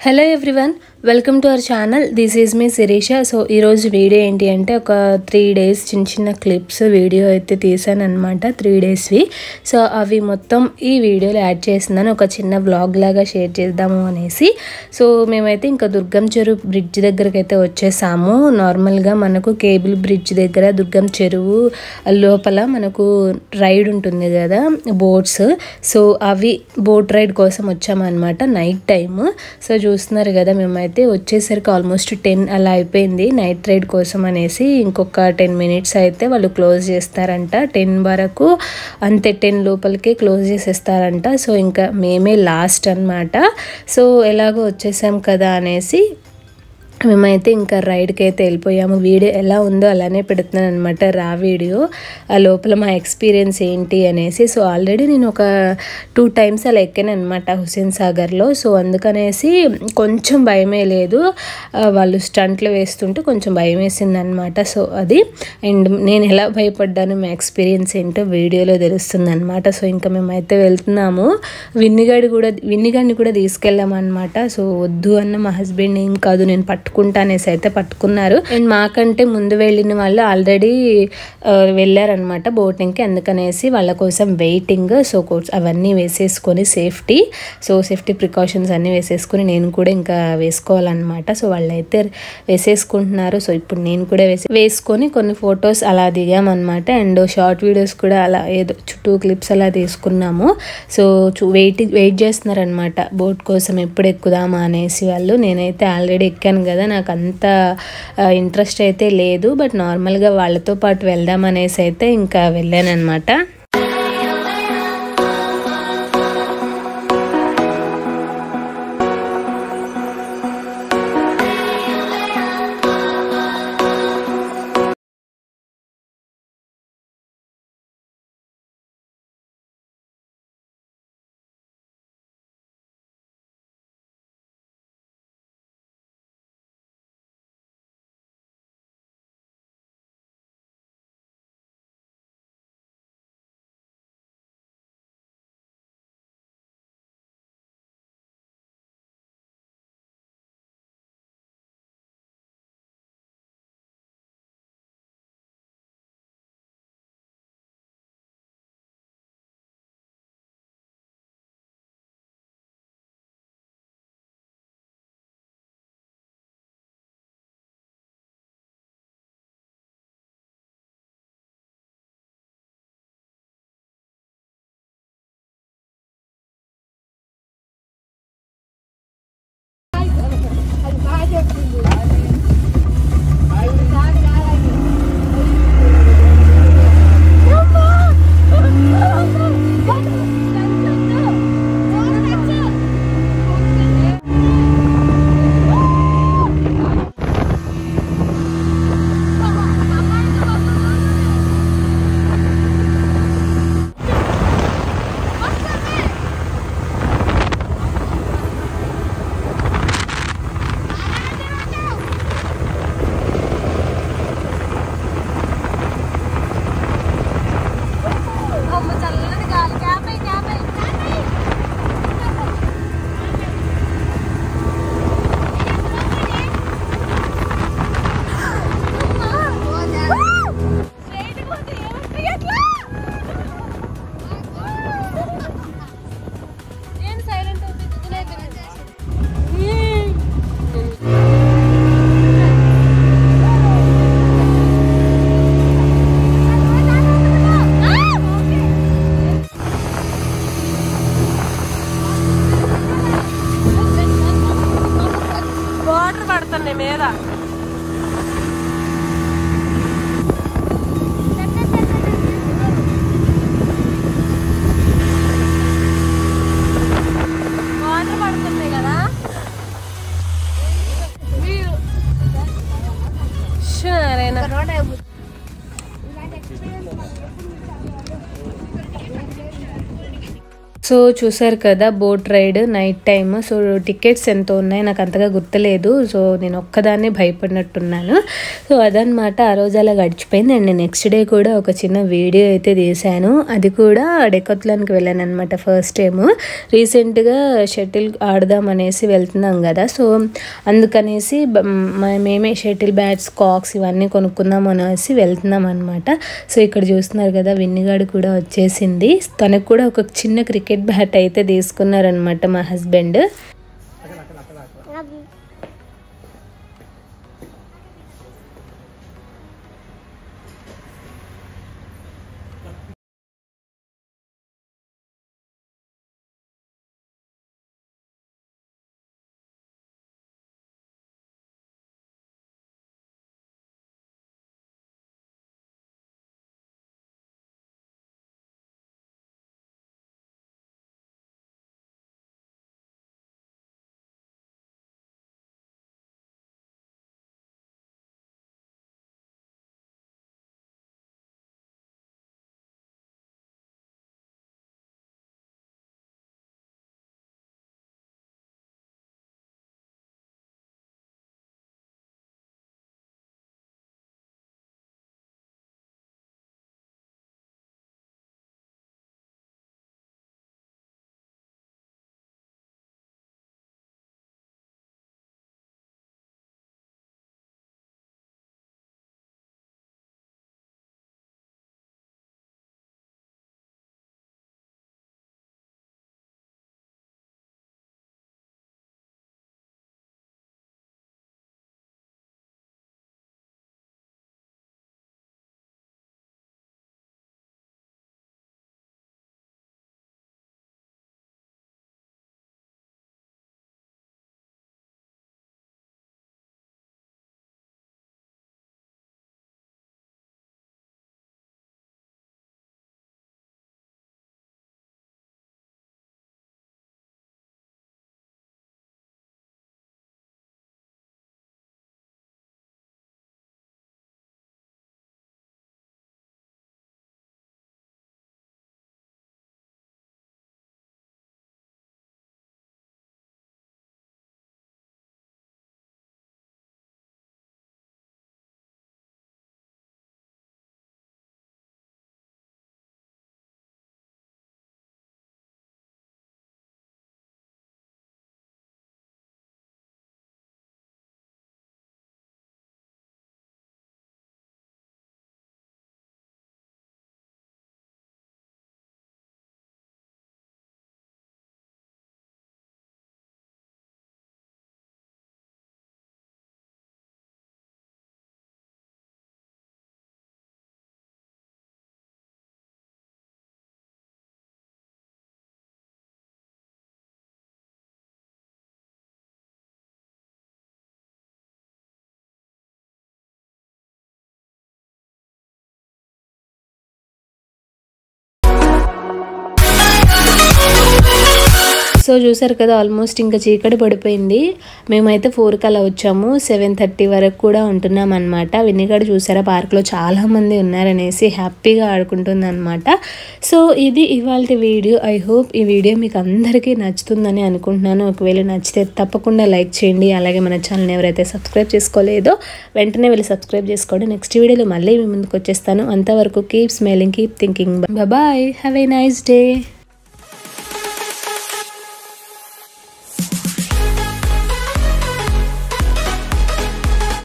hello everyone welcome to our channel this is మీ Sirisha so ఈరోజు video ఏంటి అంటే ఒక త్రీ డేస్ చిన్న చిన్న క్లిప్స్ వీడియో అయితే తీసాను అనమాట త్రీ డేస్వి సో అవి మొత్తం ఈ వీడియోలో యాడ్ చేస్తున్నాను ఒక చిన్న వ్లాగ్ లాగా షేర్ చేద్దాము అనేసి సో మేమైతే ఇంకా దుర్గం చెరువు బ్రిడ్జ్ దగ్గరికి అయితే వచ్చేసాము నార్మల్గా మనకు కేబుల్ బ్రిడ్జ్ దగ్గర దుర్గం చెరువు లోపల మనకు రైడ్ ఉంటుంది కదా బోట్స్ సో అవి బోట్ రైడ్ కోసం వచ్చామన్నమాట నైట్ టైమ్ సో చూస్తున్నారు కదా మేమైతే వచ్చేసరికి ఆల్మోస్ట్ టెన్ అలా అయిపోయింది నైట్ రైడ్ కోసం అనేసి ఇంకొక టెన్ మినిట్స్ అయితే వాళ్ళు క్లోజ్ చేస్తారంట టెన్ వరకు అంతే టెన్ లోపలికే క్లోజ్ చేసేస్తారంట సో ఇంకా మేమే లాస్ట్ అన్నమాట సో ఎలాగో వచ్చేసాం కదా అనేసి మేమైతే ఇంకా రైడ్కి అయితే వెళ్ళిపోయాము వీడియో ఎలా ఉందో అలానే పెడుతున్నాను అనమాట రా వీడియో ఆ లోపల మా ఎక్స్పీరియన్స్ ఏంటి అనేసి సో ఆల్రెడీ నేను ఒక టూ టైమ్స్ అలా ఎక్కాను అనమాట హుసేన్ సాగర్లో సో అందుకనేసి కొంచెం భయమే లేదు ఆ, వాళ్ళు స్టంట్లు వేస్తుంటే కొంచెం భయం వేసింది అనమాట సో అది అండ్ నేను ఎలా భయపడ్డాను మా ఎక్స్పీరియన్స్ ఏంటో వీడియోలో తెలుస్తుంది అనమాట సో ఇంకా మేమైతే వెళ్తున్నాము విన్నిగాడి కూడా విన్నిగాడిని కూడా తీసుకెళ్ళామన్నమాట సో వద్దు అన్న మా హస్బెండ్ ఏం కాదు నేను పట్టుకుంటా అనేసి అయితే పట్టుకున్నారు అండ్ మాకంటే ముందు వెళ్ళిన వాళ్ళు ఆల్రెడీ వెళ్ళారనమాట బోటింగ్కి అందుకనేసి వాళ్ళ కోసం వెయిటింగ్ సో కోర్స్ అవన్నీ వేసేసుకొని సేఫ్టీ సో సేఫ్టీ ప్రికాషన్స్ అన్నీ వేసేసుకొని నేను కూడా ఇంకా వేసుకోవాలన్నమాట సో వాళ్ళైతే వేసేసుకుంటున్నారు సో ఇప్పుడు నేను కూడా వేసి వేసుకొని కొన్ని ఫొటోస్ అలా దిగామన్నమాట అండ్ షార్ట్ వీడియోస్ కూడా అలా ఏదో చుట్టూ క్లిప్స్ అలా తీసుకున్నాము సో చూ వెయిట్ వెయిట్ చేస్తున్నారనమాట బోట్ కోసం ఎప్పుడు ఎక్కుదామా అనేసి వాళ్ళు నేనైతే ఆల్రెడీ ఎక్కాను కదా నాకు అంత ఇంట్రెస్ట్ అయితే లేదు బట్ నార్మల్గా వాళ్ళతో పాటు వెళ్దాం అనేసి అయితే ఇంకా వెళ్ళాను అనమాట వాటర్ పడుతున్నాయి మీద వాటర్ పడుతున్నాయి కదా సరేనా సో సో చూసారు కదా boat ride night time so tickets ఎంత ఉన్నాయి నాకు అంతగా గుర్తులేదు సో నేను ఒక్కదాన్నే భయపడినట్టున్నాను సో అదనమాట ఆ రోజు అలా గడిచిపోయింది అండ్ నెక్స్ట్ డే కూడా ఒక చిన్న వీడియో అయితే తీశాను అది కూడా డెకొత్లానికి వెళ్ళాను అనమాట ఫస్ట్ టైం రీసెంట్గా షటిల్ ఆడదాం అనేసి వెళ్తున్నాం కదా సో అందుకనేసి బ- మ- మేమే షటిల్ బ్యాట్స్ కాక్స్ ఇవన్నీ కొనుక్కుందాం అనేసి వెళ్తున్నాం అనమాట సో ఇక్కడ చూస్తున్నారు కదా విన్నిగాడు కూడా వచ్చేసింది తనకు కూడా ఒక చిన్న క్రికెట్ బ్యాట్ అయితే తీసుకున్నారనమాట మా హస్బెండ్ సో చూసారు కదా ఆల్మోస్ట్ ఇంకా చీకటి పడిపోయింది మేమైతే ఫోర్కి అలా వచ్చాము సెవెన్ థర్టీ వరకు కూడా ఉంటున్నాం అనమాట వినిగాడు చూసారా పార్క్లో చాలా మంది ఉన్నారనేసి హ్యాపీగా ఆడుకుంటుంది అనమాట సో ఇది ఇవాళ వీడియో ఐ హోప్ ఈ వీడియో మీకు అందరికీ నచ్చుతుందని అనుకుంటున్నాను ఒకవేళ నచ్చితే తప్పకుండా లైక్ చేయండి అలాగే మన ఛానల్ ఎవరైతే సబ్స్క్రైబ్ చేసుకోలేదో వెంటనే వెళ్ళి సబ్స్క్రైబ్ చేసుకోండి నెక్స్ట్ వీడియోలో మళ్ళీ మీ ముందుకు వచ్చేస్తాను అంతవరకు keep smiling keep thinking bye have a nice day